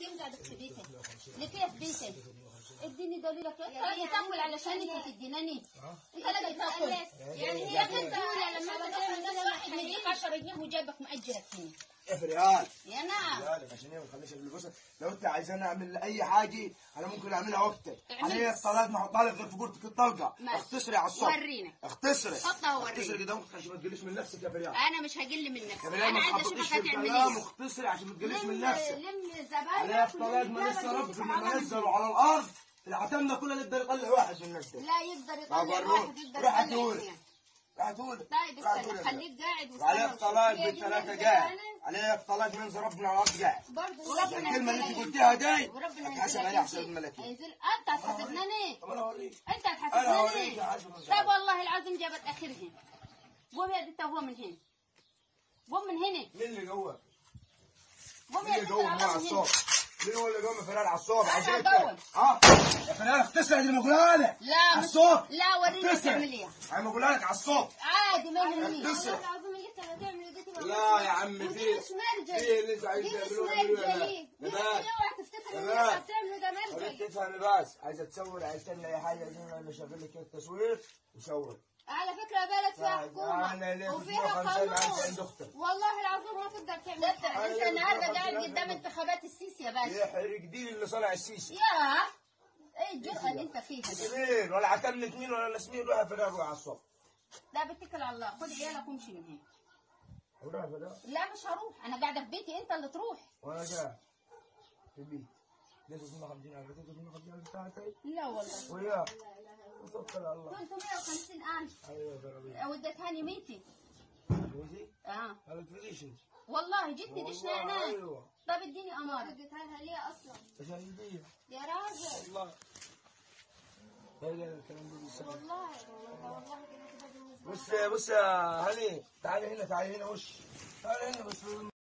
كم قاعدة في بيتك لكيف بيتك اديني دليلك انت لاقي تاكل علشان انت تديناني انت لاقي تاكل يعني هي انت لما تعمل نفس واحد مديك 10 جنيه وجايبك مأجرك هنا يا فريال يا نعم فريالك عشان ايه ما تخليش البص لو انت عايزاني اعمل اي حاجه انا ممكن اعملها وقتك اعمل. عليا الصلاه ما احطها لك غير في بورتك الطلقه ماشي. اختصري على الصبح ورينا. اختصري حطها وورينا. اختصري كده ممكن عشان ما تقليش من نفسك يا فريال انا مش هقل من نفسي يا فريال انا ما عايزه تحبطيش اشوفك في هتعمل الكلام ايه اختصري عشان ما تقليش من لم نفسك لم زباين عليا الطلاق ما لسه ربنا ما نزلوا على الارض العتمه كلها يقدر يطلع واحد من الناس ده لا يقدر ما يطلع بروح واحد يقدر روح يطلع هاتولي اثنين روح هاتولي طيب روح هاتولي استنى يا خليك قاعد واستنى وعليك وشوف. طلاق هي دي بالثلاثة نزل قاعد أنا. عليك طلاق منزل ربنا على الأرض قاعد برضه وربنا الكلمة اللي انت ينزلها قلتيها دي وربنا هتحسب ينزلها عليها حساب ينزل- الملكي ينزل انت هتحاسبني طب انا اوريك انت أنا هتحاسبني هوريك يا عزمي إن شاء طيب الله. والله العظيم جابت اخرهم قوم يا دي هو من هنا قوم من هنا مين اللي جوه؟ قوم مين يا اللي دي جوه تعالى على من هنا الصوب؟ مين هو اللي جوه من فرار على الصوب؟ أنا عايزين جوه. اه يا فرار اختصر دي مقولها لك لا على مش الصوب لا وريني اختصر. تعمل ايه انا بقولها لك على الصوب عادي ما يهمني اختصر. العظيم اللي انت هتعمل دي تبقى لا يا عم ودي في مش مرجل في اللي انت عايز دي مش تعملوه اعملوه يا مرجلي مان. دي يا مان. اوعى تفتكر ان يا مان. انت بتعمله ده خليك مرجل تفهمي بس عايزه تصور عايز تعمل اي حاجه عايزين انا شغال لك التصوير وصور على فكرة بلد فيها طيب، حكومة أنا ليه وفيها 52 عايز عند قانون أختك؟ والله العظيم ما تقدر تعمل انت أيوة، النهارده 52 قاعد عايز قدام عند انتخابات السيسي يا باشا يحرق دين اللي صنع السيسي يا ايه الجرأة اللي انت فيها دي مين ولا عتمت مين ولا نسمين روح فرار روح على الصبح لا بتكل على الله خد عيالك وامشي من هنا روح فرار لا مش هروح انا قاعدة في بيتي انت اللي تروح وانا جاي في البيت ليش 52 على 52 على بتاعتي لا والله ويا وتوكل على الله 350 ألف ايوه يا ربي وديتهاني ميتي جوزي اه هذا تفيش انت والله جدي دي شنعناه ايوه طب اديني امارة اديتها ليه اصلا عشان يديها يا راجل والله هذا الكلام ده بالسنة. والله والله كده كده بالنسبة بص بص يا هني تعالي هنا تعالي هنا وش تعالي هنا بس